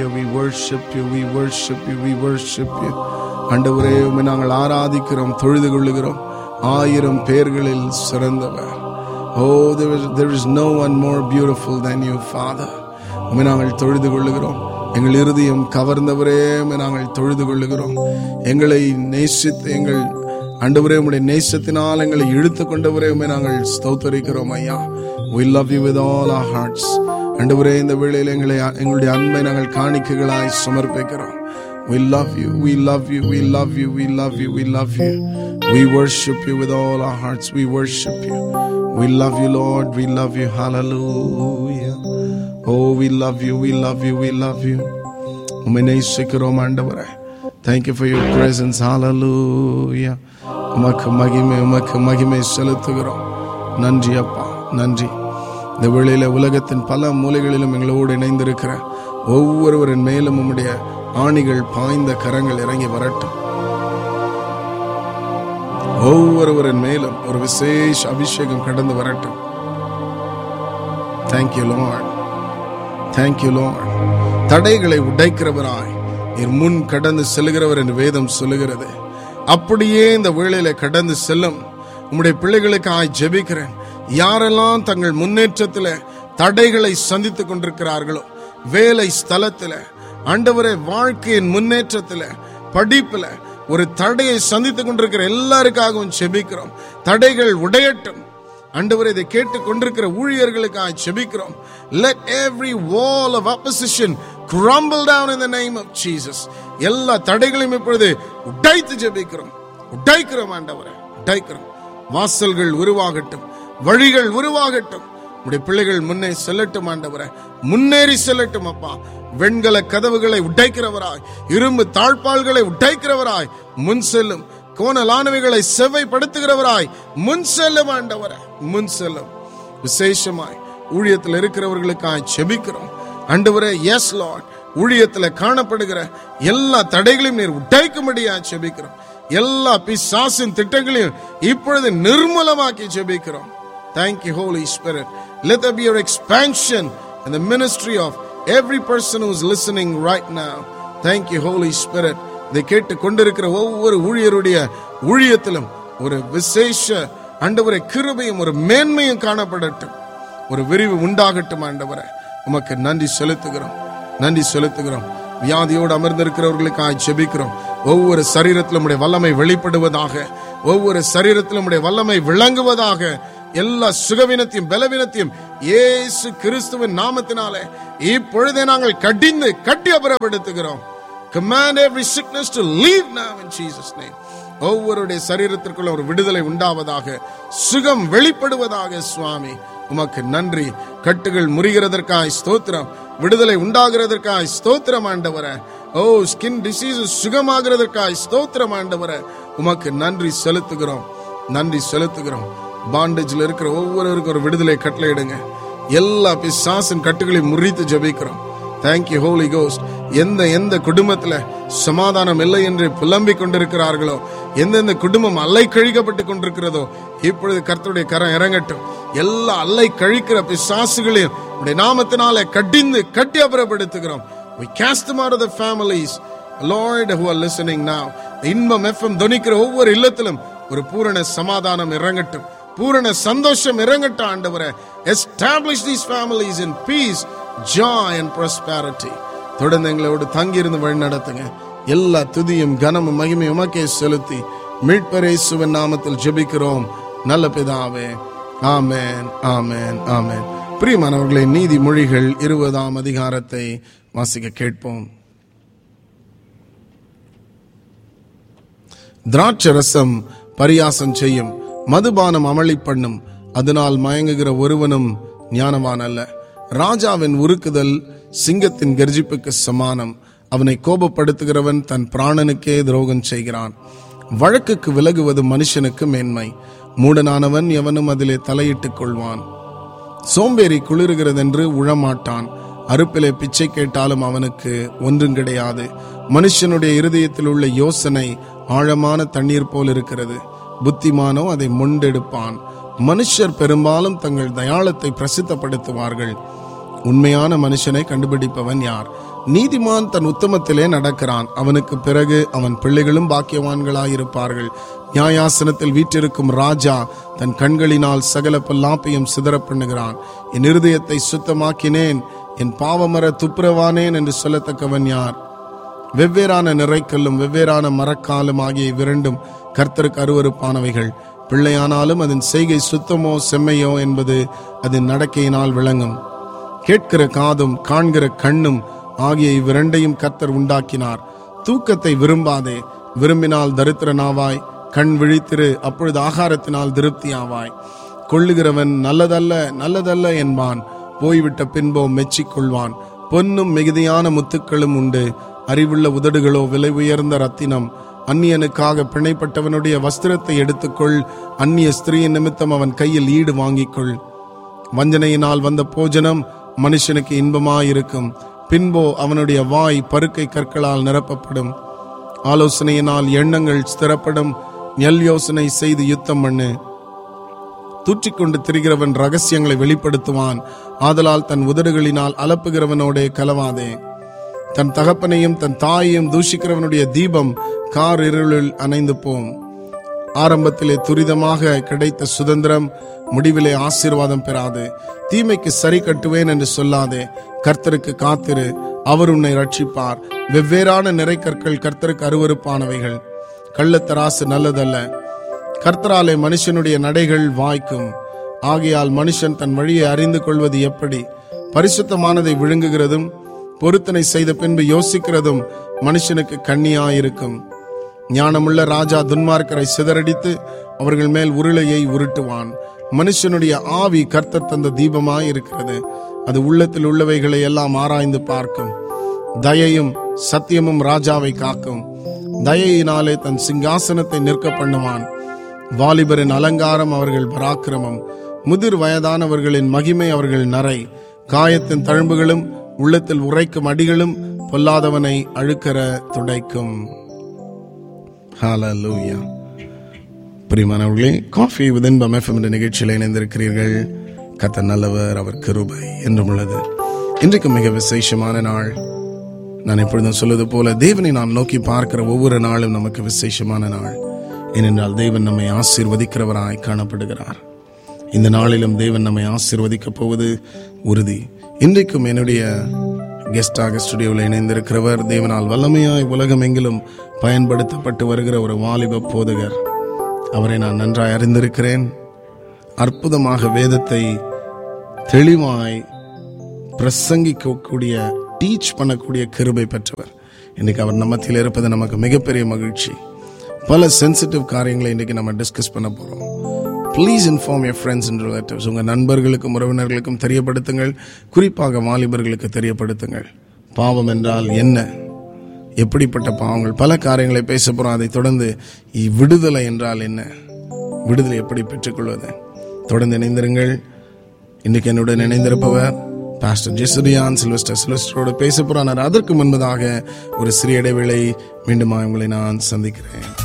We worship you, we worship you, we worship you. ஆண்டவரே உம்மை நாங்கள் ஆராதிக்கிறோம் தொழுது கொள்ளுகிறோம் ஆயிரம் பேர்களில் சிறந்தவர் ஓ there is, there is no one more beautiful than you father உம்மை நாங்கள் தொழுது கொள்ளுகிறோம் எங்கள் இருதயம் கவர்ந்தவரே உம்மை நாங்கள் தொழுது கொள்ளுகிறோம் எங்களை நேசித்து எங்கள் ஆண்டவரே உம்முடைய நேசத்தினால் எங்களை இழுத்து கொண்டவரே உம்மை நாங்கள் ஸ்தோத்தரிக்கிறோம் ஐயா we love you with all our hearts ஆண்டவரே இந்த வேளையில் எங்களை எங்களுடைய அன்பை நாங்கள் காணிக்கைகளாய் சமர்ப்பிக்கிறோம் we love you we love you we love you we love you we love you we worship you with all our hearts we worship you we love you lord we love you hallelujah oh we love you we love you we love you உம்மை நேசிக்கிறோம் ஆண்டவரே Thank you for your presence. Hallelujah. உமக்கு மகிமை உமக்கு மகிமை செலுத்துகிறோம் நன்றி அப்பா நன்றி இந்த வேளையில உலகத்தின் பல மூலைகளிலும் எங்களோடு இணைந்திருக்கிற ஒவ்வொருவரின் மேலும் உம்முடைய ஆணிகள் பாய்ந்த கரங்கள் இறங்கி வரட்டும் ஒவ்வொருவரின் மேலும் ஒரு விசேஷ அபிஷேகம் கடந்து வரட்டும் தேங்க்யூ லார்ட் தேங்க்யூ லார்ட் தடைகளை உடைக்கிறவராய் நீர் முன் கடந்து செல்கிறவர் என்று வேதம் சொல்லுகிறது அப்படியே இந்த வேளையில கடந்து செல்லும் உம்முடைய பிள்ளைகளுக்காய் ஜெபிக்கிறேன் யாரெல்லாம் தங்கள் முன்னேற்றத்துல தடைகளை சந்தித்துக் கொண்டிருக்கிறார்களோ வேலை ஸ்தலத்துல ஆண்டவரே வாழ்க்கையின் முன்னேற்றத்துல படிப்புல ஒரு தடையை சந்தித்துக் கொண்டிருக்கிற எல்லாருக்காகவும் செபிக்கிறோம் தடைகள் உடையட்டும் ஆண்டவரே இதை கேட்டுக் கொண்டிருக்கிற ஊழியர்களுக்காக செபிக்கிறோம் let every wall of opposition crumble down in the name of Jesus எல்லா தடைகளையும் இப்பொழுது உடைத்து ஜெபிக்கிறோம் உடைக்கிறோம் ஆண்டவரே உடைக்கிறோம் வாசல்கள் உருவாகட்டும் வழிகள் உருவாகட்டும் உடைய பிள்ளைகள் முன்னே செல்லட்டும் ஆண்டவரே முன்னேறி செல்லட்டும் அப்பா வெண்கல கதவுகளை உடைக்கிறவராய் இரும்பு தாழ்பால்களை உடைக்கிறவராய் முன் செல்லும் கோணலானவைகளை செவ்வைப்படுத்துகிறவராய் முன் செல்லும் ஆண்டவரே முன் செல்லும் விசேஷமாய் ஊழியத்தில் இருக்கிறவர்களுக்காய் செபிக்கிறோம் ஆண்டவரே எஸ் லார்ட் ஊழியத்துல காணப்படுகிற எல்லா தடைகளையும் நீர் உடைக்கும்படியா செபிக்கிறோம் எல்லா பிசாசின் திட்டங்களையும் இப்பொழுது நிர்மூலமாக்கி ஜெபிக்கிறோம் Thank you, Holy Spirit. Let there be your expansion in the ministry of every person who's listening right now. Thank you, Holy Spirit. இதை கேட்டு கொண்டிருக்கிற ஒவ்வொரு ஊழியருடைய ஊழியத்திலும் ஒரு விசேஷ ஆண்டவரை கிருபையும் ஒரு மேன்மையும் காணப்படட்டும் ஒரு விரிவு உண்டாகட்டும் ஆண்டவரை உமக்கு நன்றி செலுத்துகிறோம் நன்றி செலுத்துகிறோம் வியாதியோடு அமர்ந்திருக்கிறவர்களுக்காக ஜெபிக்கிறோம் ஒவ்வொரு சரீரத்திலும் உடைய வல்லமை வெளிப்படுவதாக ஒவ்வொரு சரீரத்திலும் உடைய வல்லமை விளங்குவதாக எல்லா சுகவீனத்தையும் பலவீனத்தையும் இயேசு கிறிஸ்துவின் நாமத்தினாலே இப்பொழுதே நாங்கள் கடிந்து கட்டி அபரப்படுத்துகிறோம் command every sickness to leave now in Jesus name ஒவ்வொருடைய சரீரத்திற்குள்ள ஒரு விடுதலை உண்டாவதாக சுகம் வெளிப்படுவதாக சுவாமி உமக்கு நன்றி கட்டுகள் முறிகிறதற்காய் ஸ்தோத்திரம் விடுதலை உண்டாகிறதற்காய் ஸ்தோத்திரம் ஆண்டவர ஓ ஸ்கின் டிசீஸ் சுகமாகிறதற்காய் ஸ்தோத்திரம் ஆண்டவர உமக்கு நன்றி செலுத்துகிறோம் நன்றி செலுத்துகிறோம் பாண்டேஜ்ல இருக்கிற ஒவ்வொருவருக்கும் ஒரு விடுதலை கட்டளையிடுங்க எல்லா பிசாசின் கட்டுகளையும் முறித்து ஜெபிக்கிறோம் தேங்க்யூ ஹோலி கோஸ்ட் எந்த எந்த குடும்பத்துல சமாதானம் இல்லை என்று புலம்பிக் கொண்டிருக்கிறார்களோ எந்தெந்த குடும்பம் அல்லை கழிக்கப்பட்டு கொண்டிருக்கிறதோ இப்பொழுது கர்த்தருடைய கரம் இறங்கட்டும் எல்லா அல்லை கழிக்கிற பிசாசுகளையும் உடைய நாமத்தினால கடிந்து கட்டி அப்புறப்படுத்துகிறோம் we cast them out of the families lord who are listening now இன்பம் எஃப்எம் தொனிக்கிற ஒவ்வொரு இல்லத்திலும் ஒரு பூரண சமாதானம் இறங்கட்டும் பூரண சந்தோஷம் இறங்கட்டும் ஆண்டவரே establish these families in peace joy and prosperity தொடர்ந்து எங்களோடு தங்கியிருந்து வழி நடத்துங்க எல்லா துதியும் கனமும் மகிமையும் உமக்கே செலுத்தி மீட்பரேசுவன் நாமத்தில் ஜெபிக்கிறோம் நல்ல பிதாவே ஆமேன் ஆமேன் ஆமேன் பிரியமானவர்களே நீதிமொழிகள் இருபதாம் அதிகாரத்தை வாசிக்க கேட்போம் திராட்சரசம் பரியாசம் செய்யும் மதுபானம் அமளி பண்ணும் அதனால் மயங்குகிற ஒருவனும் ஞானவான் அல்ல ராஜாவின் உருக்குதல் சிங்கத்தின் கர்ஜிப்புக்கு சமானம் அவனை கோபப்படுத்துகிறவன் தன் பிராணனுக்கே துரோகம் செய்கிறான் வழக்குக்கு விலகுவது மனுஷனுக்கு மேன்மை மூடனானவன் எவனும் அதிலே தலையிட்டுக் கொள்வான் சோம்பேறி குளிருகிறதென்று உழமாட்டான் அறுப்பிலே பிச்சை கேட்டாலும் அவனுக்கு ஒன்றும் கிடையாது மனுஷனுடைய இருதயத்தில் உள்ள யோசனை ஆழமான தண்ணீர் போல் இருக்கிறது புத்திமானோ அதை முண்டெடுப்பான் மனுஷர் பெரும்பாலும் தங்கள் தயாளத்தை பிரசித்தப்படுத்துவார்கள் உண்மையான மனுஷனை கண்டுபிடிப்பவன் யார் நீதிமான் தன் உத்தமத்திலே நடக்கிறான் அவனுக்கு பிறகு அவன் பிள்ளைகளும் பாக்கியவான்களாயிருப்பார்கள் நியாயாசனத்தில் வீற்றிருக்கும் ராஜா தன் கண்களினால் சகல பல்லாப்பையும் சிதற பண்ணுகிறான் என் இருதயத்தை சுத்தமாக்கினேன் என் பாவமர துப்புரவானேன் என்று சொல்லத்தக்கவன் யார் வெவ்வேறான நிறைக்கல்லும் வெவ்வேறான மரக்காலும் ஆகிய இவ்விரண்டும் கர்த்தருக்கு அருவருப்பானவைகள் பிள்ளையானாலும் அதன் செய்கை சுத்தமோ செம்மையோ என்பது அதன் நடக்கையினால் விளங்கும் கேட்கிற காதும் காண்கிற கண்ணும் ஆகிய இவ்விரண்டையும் கர்த்தர் உண்டாக்கினார் தூக்கத்தை விரும்பாதே விரும்பினால் தரித்திரனாவாய் கண் விழித்திரு அப்பொழுது ஆகாரத்தினால் திருப்தியாவாய் கொள்ளுகிறவன் நல்லதல்ல நல்லதல்ல என்பான் போய்விட்ட பின்போ மெச்சிக்கொள்வான் பொன்னும் மிகுதியான முத்துக்களும் உண்டு அறிவுள்ள உதடுகளோ விலை உயர்ந்த ரத்தினம் அந்நியனுக்காக பிணைப்பட்டவனுடைய வஸ்திரத்தை எடுத்துக்கொள் அந்நிய ஸ்திரீயின் நிமித்தம் அவன் கையில் ஈடு வாங்கிக்கொள் வஞ்சனையினால் வந்த போஜனம் மனுஷனுக்கு இன்பமாயிருக்கும் பின்போ அவனுடைய வாய் பருக்கை கற்களால் நிரப்பப்படும் ஆலோசனையினால் எண்ணங்கள் ஸ்திரப்படும் நெல் யோசனை செய்து யுத்தம் பண்ணு தூற்றிக்கொண்டு திரிகிறவன் ரகசியங்களை வெளிப்படுத்துவான் ஆதலால் தன் உதடுகளினால் அலப்புகிறவனோடே கலவாதே தன் தகப்பனையும் தன் தாயையும் தூஷிக்கிறவனுடைய தீபம் கார் இருளில் அணைந்து போம் ஆரம்பத்திலே துரிதமாக கிடைத்த சுதந்திரம் முடிவிலே ஆசீர்வாதம் பெறாது தீமைக்கு சரி கட்டுவேன் என்று சொல்லாதே கர்த்தருக்கு காத்திரு அவர் உன்னை ரட்சிப்பார் வெவ்வேறான நிறைக்கற்கள் கர்த்தருக்கு அருவருப்பானவைகள் கள்ளத்தராசு நல்லதல்ல கர்த்தராலே மனுஷனுடைய நடைகள் வாய்க்கும் ஆகையால் மனுஷன் தன் வழியை அறிந்து கொள்வது எப்படி பரிசுத்தமானதை விழுங்குகிறதும் பொருத்தனை செய்த பின்பு யோசிக்கிறதும் மனுஷனுக்கு கண்ணியாயிருக்கும் ஞானமுள்ள ராஜா துன்மார்க்கரை சிதறடித்து அவர்கள் மேல் உருளையை உருட்டுவான் மனுஷனுடைய ஆவி கர்த்தர் தந்த தீபமாய் இருக்கிறது அது உள்ளத்தில் உள்ளவைகளை எல்லாம் ஆராய்ந்து பார்க்கும் தயையும் சத்தியமும் ராஜாவை காக்கும் தயையினாலே தன் சிங்காசனத்தை நிற்க பண்ணுவான் வாலிபரின் அலங்காரம் அவர்கள் பராக்கிரமம் முதிர் வயதானவர்களின் மகிமை அவர்கள் நரை காயத்தின் தழும்புகளும் உள்ளத்தில் உரைக்கும் அடிகளும் பொல்லாதவனை அழுக்கற துடைக்கும் ஹalleluya பிரியமானவர்களே காஃபி விதின்பம் எஃப்எம் என்ற நிகழ்ச்சியில் இணைந்திருக்கிறீர்கள் கத்த நல்லவர் அவர் கிருபை என்றும் உள்ளது இன்றைக்கு மிக விசேஷமான நாள் நான் எப்பொழுதும் சொல்வது போல தேவனை நாம் நோக்கி பார்க்கிற ஒவ்வொரு நாளும் நமக்கு விசேஷமான நாள் ஏனென்றால் தேவன் நம்மை ஆசீர்வதிக்கிறவராய் காணப்படுகிறார் இந்த நாளிலும் தேவன் நம்மை ஆசீர்வதிக்கப் போவது உறுதி இன்றைக்கும் என்னுடைய கெஸ்டாக ஸ்டுடியோவில் இணைந்திருக்கிறவர் தேவனால் வல்லமையாய் உலகம் எங்கிலும் பயன்படுத்தப்பட்டு வருகிற ஒரு வாலிப போதகர் அவரை நான் நன்றாய் அறிந்திருக்கிறேன் அற்புதமாக வேதத்தை தெளிவாய் பிரசங்கிக்கக்கூடிய டீச் பண்ணக்கூடிய கிருபை பெற்றவர் இன்னைக்கு அவர் நம்ம மத்தியில் இருப்பது நமக்கு மிகப்பெரிய மகிழ்ச்சி பல சென்சிட்டிவ் காரியங்களை இன்னைக்கு நம்ம டிஸ்கஸ் பண்ண போறோம் please inform your friends and relatives உங்கள் நண்பர்களுக்கும் உறவினர்களுக்கும் தெரியப்படுத்துங்கள் குறிப்பாக வாலிபர்களுக்கு தெரியப்படுத்துங்கள் பாவம் என்றால் என்ன எப்படிப்பட்ட பாவங்கள் பல காரியங்களை பேச போகிறோம் அதை தொடர்ந்து இ- விடுதலை என்றால் என்ன விடுதலை எப்படி பெற்றுக்கொள்வது தொடர்ந்து இணைந்திருங்கள் இன்றைக்கு என்னுடன் இணைந்திருப்பவர் பாஸ்டர் ஜெசுரியான் சில்வஸ்டர் சில்வஸ்டரோடு பேச போறார் அதற்கு முன்பதாக ஒரு சிறிய இடைவேளை மீண்டும் உங்களை நான் சந்திக்கிறேன்